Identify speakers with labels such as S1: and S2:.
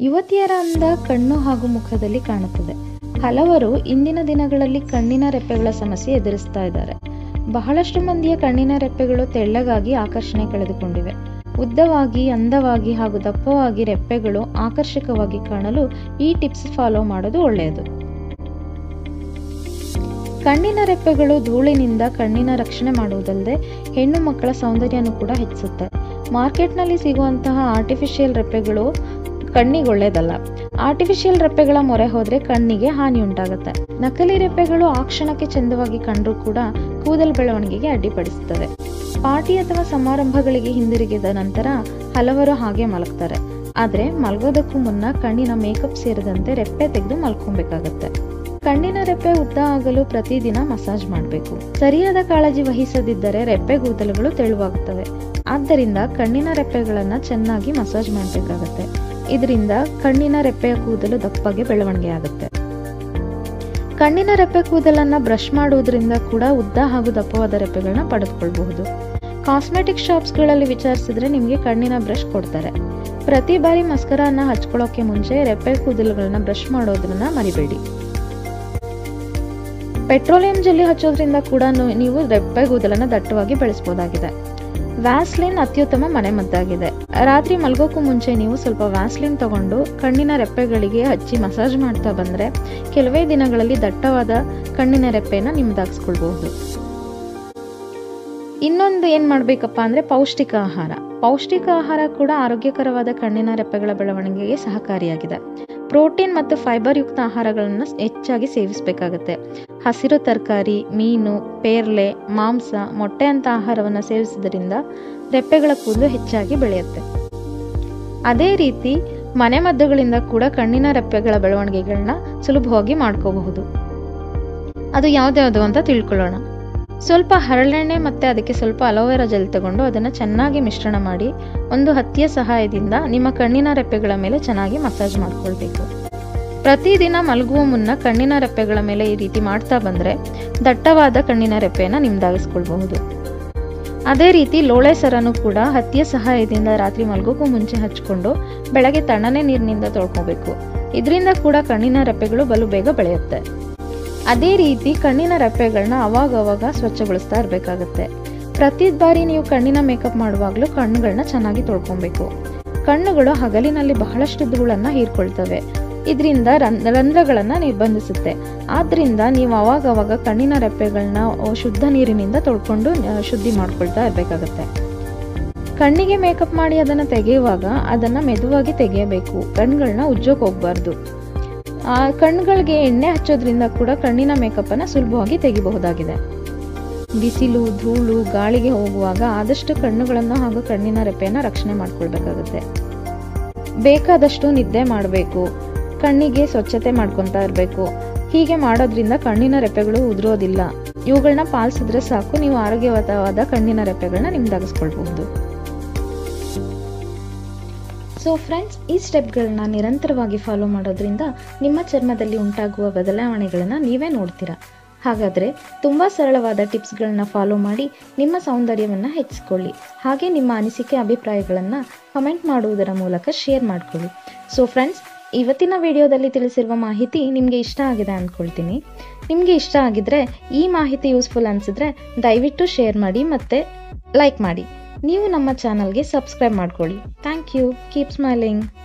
S1: ಯುವತಿಯರ ಅಂದ ಕಣ್ಣು ಹಾಗೂ ಮುಖದಲ್ಲಿ ಕಾಣುತ್ತದೆ ಹಲವರು ಇಂದಿನ ದಿನಗಳಲ್ಲಿ ಕಣ್ಣಿನ ರೆಪ್ಪೆಗಳ ಸಮಸ್ಯೆ ಎದುರಿಸ್ತಾ ಇದ್ದಾರೆ ಬಹಳಷ್ಟು ಮಂದಿಯ ಕಣ್ಣಿನ ರೆಪ್ಪೆಗಳು ತೆಳ್ಳಗಾಗಿ ಆಕರ್ಷಣೆ ಕಳೆದುಕೊಂಡಿವೆ ಉದ್ದವಾಗಿ ಅಂದವಾಗಿ ಹಾಗೂ ದಪ್ಪವಾಗಿ ರೆಪ್ಪೆಗಳು ಆಕರ್ಷಕವಾಗಿ ಕಾಣಲು ಈ ಟಿಪ್ಸ್ ಫಾಲೋ ಮಾಡೋದು ಒಳ್ಳೆಯದು ಕಣ್ಣಿನ ರೆಪ್ಪೆಗಳು ಧೂಳಿನಿಂದ ಕಣ್ಣಿನ ರಕ್ಷಣೆ ಮಾಡುವುದಲ್ಲದೆ ಹೆಣ್ಣು ಮಕ್ಕಳ ಸೌಂದರ್ಯನೂ ಕೂಡ ಹೆಚ್ಚಿಸುತ್ತೆ ಮಾರ್ಕೆಟ್ನಲ್ಲಿ ಸಿಗುವಂತಹ ಆರ್ಟಿಫಿಷಿಯಲ್ ರೆಪ್ಪೆಗಳು ಕಣ್ಣಿಗೆ ಒಳ್ಳೆಯದಲ್ಲ ಆರ್ಟಿಫಿಷಿಯಲ್ ರೆಪ್ಪೆಗಳ ಮೊರೆ ಹೋದ್ರೆ ಕಣ್ಣಿಗೆ ಹಾನಿ ಉಂಟಾಗುತ್ತೆ ನಕಲಿ ರೆಪ್ಪೆಗಳು ಆ ಕ್ಷಣಕ್ಕೆ ಚಂದವಾಗಿ ಕಂಡರೂ ಕೂಡ ಕೂದಲು ಬೆಳವಣಿಗೆಗೆ ಅಡ್ಡಿಪಡಿಸುತ್ತದೆ ಪಾರ್ಟಿ ಅಥವಾ ಸಮಾರಂಭಗಳಿಗೆ ಹಿಂದಿರುಗಿದ ನಂತರ ಹಲವರು ಹಾಗೆ ಮಲಗ್ತಾರೆ ಆದ್ರೆ ಮಲಗೋದಕ್ಕೂ ಮುನ್ನ ಕಣ್ಣಿನ ಮೇಕಪ್ ಸೇರಿದಂತೆ ರೆಪ್ಪೆ ತೆಗೆದು ಮಲ್ಕೊಬೇಕಾಗತ್ತೆ ಕಣ್ಣಿನ ರೆಪ್ಪೆ ಉದ್ದ ಆಗಲು ಪ್ರತಿದಿನ ಮಸಾಜ್ ಮಾಡಬೇಕು ಸರಿಯಾದ ಕಾಳಜಿ ವಹಿಸದಿದ್ದರೆ ರೆಪ್ಪೆ ಕೂದಲುಗಳು ತೆಳುವಾಗುತ್ತವೆ ಆದ್ದರಿಂದ ಕಣ್ಣಿನ ರೆಪ್ಪೆಗಳನ್ನ ಚೆನ್ನಾಗಿ ಮಸಾಜ್ ಮಾಡಬೇಕಾಗತ್ತೆ ಇದರಿಂದ ಕಣ್ಣಿನ ರೆಪ್ಪೆಯ ಕೂದಲು ದಪ್ಪಗೆ ಬೆಳವಣಿಗೆ ಆಗುತ್ತೆ ಕಣ್ಣಿನ ರೆಪ್ಪೆ ಕೂದಲನ್ನ ಬ್ರಷ್ ಮಾಡುವುದರಿಂದ ಕೂಡ ಉದ್ದ ಹಾಗೂ ದಪ್ಪವಾದ ರೆಪ್ಪೆಗಳನ್ನ ಪಡೆದುಕೊಳ್ಬಹುದು ಕಾಸ್ಮೆಟಿಕ್ ಶಾಪ್ಸ್ಗಳಲ್ಲಿ ವಿಚಾರಿಸಿದ್ರೆ ನಿಮಗೆ ಕಣ್ಣಿನ ಬ್ರಷ್ ಕೊಡ್ತಾರೆ ಪ್ರತಿ ಬಾರಿ ಮಸ್ಕರನ್ನ ಹಚ್ಕೊಳ್ಳೋಕೆ ಮುಂಚೆ ರೆಪ್ಪೆ ಕೂದಲುಗಳನ್ನ ಬ್ರಷ್ ಮಾಡೋದ್ರನ್ನ ಮರಿಬೇಡಿ ಪೆಟ್ರೋಲಿಯಂ ಜೆಲ್ಲಿ ಹಚ್ಚೋದ್ರಿಂದ ಕೂಡ ನೀವು ರೆಪ್ಪೆ ಕೂದಲನ್ನ ದಟ್ಟವಾಗಿ ಬೆಳೆಸಬಹುದಾಗಿದೆ ವ್ಯಾಸ್ಲಿನ್ ಅತ್ಯುತ್ತಮ ಮನೆಮದ್ದಾಗಿದೆ ರಾತ್ರಿ ಮಲ್ಗೋಕ್ಕೂ ಮುಂಚೆ ನೀವು ಸ್ವಲ್ಪ ವ್ಯಾಸ್ಲಿನ್ ತಗೊಂಡು ಕಣ್ಣಿನ ರೆಪ್ಪೆಗಳಿಗೆ ಹಚ್ಚಿ ಮಸಾಜ್ ಮಾಡ್ತಾ ಬಂದ್ರೆ ಕೆಲವೇ ದಿನಗಳಲ್ಲಿ ದಟ್ಟವಾದ ಕಣ್ಣಿನ ರೆಪ್ಪೆನ ನಿಮ್ದಾಗಿಸ್ಕೊಳ್ಬಹುದು ಇನ್ನೊಂದು ಏನ್ ಮಾಡ್ಬೇಕಪ್ಪ ಅಂದ್ರೆ ಪೌಷ್ಟಿಕ ಆಹಾರ ಪೌಷ್ಟಿಕ ಆಹಾರ ಕೂಡ ಆರೋಗ್ಯಕರವಾದ ಕಣ್ಣಿನ ರೆಪ್ಪೆಗಳ ಬೆಳವಣಿಗೆಗೆ ಸಹಕಾರಿಯಾಗಿದೆ ಪ್ರೋಟೀನ್ ಮತ್ತು ಫೈಬರ್ ಯುಕ್ತ ಆಹಾರಗಳನ್ನು ಹೆಚ್ಚಾಗಿ ಸೇವಿಸಬೇಕಾಗತ್ತೆ ಹಸಿರು ತರಕಾರಿ ಮೀನು ಪೇರ್ಲೆ ಮಾಂಸ ಮೊಟ್ಟೆ ಅಂತ ಆಹಾರವನ್ನು ಸೇವಿಸುವುದರಿಂದ ರೆಪ್ಪೆಗಳ ಕೂದಲು ಹೆಚ್ಚಾಗಿ ಬೆಳೆಯುತ್ತೆ ಅದೇ ರೀತಿ ಮನೆಮದ್ದುಗಳಿಂದ ಕೂಡ ಕಣ್ಣಿನ ರೆಪ್ಪೆಗಳ ಬೆಳವಣಿಗೆಗಳನ್ನ ಸುಲಭವಾಗಿ ಮಾಡ್ಕೋಬಹುದು ಅದು ಯಾವ್ದ್ಯಾವ್ದು ಅಂತ ತಿಳ್ಕೊಳ್ಳೋಣ ಸ್ವಲ್ಪ ಹರಳೆಣ್ಣೆ ಮತ್ತೆ ಅದಕ್ಕೆ ಸ್ವಲ್ಪ ಅಲೋವೆರಾ ಜೆಲ್ ತಗೊಂಡು ಅದನ್ನು ಚೆನ್ನಾಗಿ ಮಿಶ್ರಣ ಮಾಡಿ ಒಂದು ಹತ್ತಿಯ ಸಹಾಯದಿಂದ ನಿಮ್ಮ ಕಣ್ಣಿನ ರೆಪ್ಪೆಗಳ ಮೇಲೆ ಚೆನ್ನಾಗಿ ಮಸಾಜ್ ಮಾಡ್ಕೊಳ್ಬೇಕು ಪ್ರತಿದಿನ ಮಲಗುವ ಮುನ್ನ ಕಣ್ಣಿನ ರೆಪ್ಪೆಗಳ ಮೇಲೆ ಈ ರೀತಿ ಮಾಡ್ತಾ ಬಂದ್ರೆ ದಟ್ಟವಾದ ಕಣ್ಣಿನ ರೆಪ್ಪೆಯನ್ನು ನಿಮ್ದಾಗಿಸ್ಕೊಳ್ಬಹುದು ಅದೇ ರೀತಿ ಲೋಳೆ ಸರನು ಕೂಡ ಹತ್ತಿಯ ಸಹಾಯದಿಂದ ರಾತ್ರಿ ಮಲಗೋಕ್ಕೂ ಮುಂಚೆ ಹಚ್ಕೊಂಡು ಬೆಳಗ್ಗೆ ತಣ್ಣನೆ ನೀರಿನಿಂದ ತೊಳ್ಕೊಬೇಕು ಇದರಿಂದ ಕೂಡ ಕಣ್ಣಿನ ರೆಪ್ಪೆಗಳು ಬಲು ಬೇಗ ಬೆಳೆಯುತ್ತೆ ಅದೇ ರೀತಿ ಕಣ್ಣಿನ ರೆಪ್ಪೆಗಳನ್ನ ಅವಾಗ ಅವಾಗ ಸ್ವಚ್ಛಗೊಳಿಸ್ತಾ ಇರಬೇಕಾಗತ್ತೆ ಪ್ರತಿ ಬಾರಿ ನೀವು ಕಣ್ಣಿನ ಮೇಕಪ್ ಮಾಡುವಾಗಲೂ ಕಣ್ಣುಗಳನ್ನ ಚೆನ್ನಾಗಿ ತೊಳ್ಕೊಬೇಕು ಕಣ್ಣುಗಳು ಹಗಲಿನಲ್ಲಿ ಬಹಳಷ್ಟು ಧೂಳನ್ನ ಹೀರ್ಕೊಳ್ತವೆ ಇದರಿಂದ ರಂಧ್ರಗಳನ್ನ ನಿರ್ಬಂಧಿಸುತ್ತೆ ಆದ್ರಿಂದ ನೀವು ಅವಾಗ ಅವಾಗ ಕಣ್ಣಿನ ರೆಪ್ಪೆಗಳನ್ನ ಶುದ್ಧ ನೀರಿನಿಂದ ತೊಳ್ಕೊಂಡು ಶುದ್ಧಿ ಮಾಡ್ಕೊಳ್ತಾ ಇರಬೇಕಾಗತ್ತೆ ಕಣ್ಣಿಗೆ ಮೇಕಪ್ ಮಾಡಿ ಅದನ್ನು ತೆಗೆಯುವಾಗ ಅದನ್ನ ಮೆದುವಾಗಿ ತೆಗೆಯಬೇಕು ಕಣ್ಗಳನ್ನ ಉಜ್ಜೋಕೆ ಹೋಗ್ಬಾರ್ದು ಆ ಕಣ್ಣುಗಳಿಗೆ ಎಣ್ಣೆ ಹಚ್ಚೋದ್ರಿಂದ ಕೂಡ ಕಣ್ಣಿನ ಮೇಕಪ್ಪನ್ನು ಸುಲಭವಾಗಿ ತೆಗಿಬಹುದಾಗಿದೆ ಬಿಸಿಲು ಧೂಳು ಗಾಳಿಗೆ ಹೋಗುವಾಗ ಆದಷ್ಟು ಕಣ್ಣುಗಳನ್ನು ಹಾಗೂ ಕಣ್ಣಿನ ರೆಪ್ಪೆಯನ್ನು ರಕ್ಷಣೆ ಮಾಡ್ಕೊಳ್ಬೇಕಾಗುತ್ತೆ ಬೇಕಾದಷ್ಟು ನಿದ್ದೆ ಮಾಡಬೇಕು ಕಣ್ಣಿಗೆ ಸ್ವಚ್ಛತೆ ಮಾಡ್ಕೊತಾ ಇರಬೇಕು ಹೀಗೆ ಮಾಡೋದ್ರಿಂದ ಕಣ್ಣಿನ ರೆಪ್ಪೆಗಳು ಉದುರೋದಿಲ್ಲ ಇವುಗಳನ್ನ ಪಾಲಿಸಿದ್ರೆ ಸಾಕು ನೀವು ಆರೋಗ್ಯವಂತವಾದ ಕಣ್ಣಿನ ರೆಪ್ಪೆಗಳನ್ನ ನಿಮ್ದಾಗಿಸ್ಕೊಳ್ಬಹುದು ಸೊ ಫ್ರೆಂಡ್ಸ್ ಈ ಸ್ಟೆಪ್ಗಳನ್ನ ನಿರಂತರವಾಗಿ ಫಾಲೋ ಮಾಡೋದ್ರಿಂದ ನಿಮ್ಮ ಚರ್ಮದಲ್ಲಿ ಉಂಟಾಗುವ ಬದಲಾವಣೆಗಳನ್ನು ನೀವೇ ನೋಡ್ತೀರಾ ಹಾಗಾದರೆ ತುಂಬ ಸರಳವಾದ ಟಿಪ್ಸ್ಗಳನ್ನ ಫಾಲೋ ಮಾಡಿ ನಿಮ್ಮ ಸೌಂದರ್ಯವನ್ನು ಹೆಚ್ಚಿಕೊಳ್ಳಿ ಹಾಗೆ ನಿಮ್ಮ ಅನಿಸಿಕೆ ಅಭಿಪ್ರಾಯಗಳನ್ನು ಕಮೆಂಟ್ ಮಾಡುವುದರ ಮೂಲಕ ಶೇರ್ ಮಾಡಿಕೊಳ್ಳಿ ಸೊ ಫ್ರೆಂಡ್ಸ್ ಇವತ್ತಿನ ವಿಡಿಯೋದಲ್ಲಿ ತಿಳಿಸಿರುವ ಮಾಹಿತಿ ನಿಮಗೆ ಇಷ್ಟ ಆಗಿದೆ ಅಂದ್ಕೊಳ್ತೀನಿ ನಿಮಗೆ ಇಷ್ಟ ಆಗಿದ್ರೆ ಈ ಮಾಹಿತಿ ಯೂಸ್ಫುಲ್ ಅನಿಸಿದ್ರೆ ದಯವಿಟ್ಟು ಶೇರ್ ಮಾಡಿ ಮತ್ತು ಲೈಕ್ ಮಾಡಿ ನೀವು ನಮ್ಮ ಚಾನಲ್ಗೆ ಸಬ್ಸ್ಕ್ರೈಬ್ ಮಾಡ್ಕೊಳ್ಳಿ ಥ್ಯಾಂಕ್ ಯು ಕೀಪ್ ಸ್ಮೈಲಿಂಗ್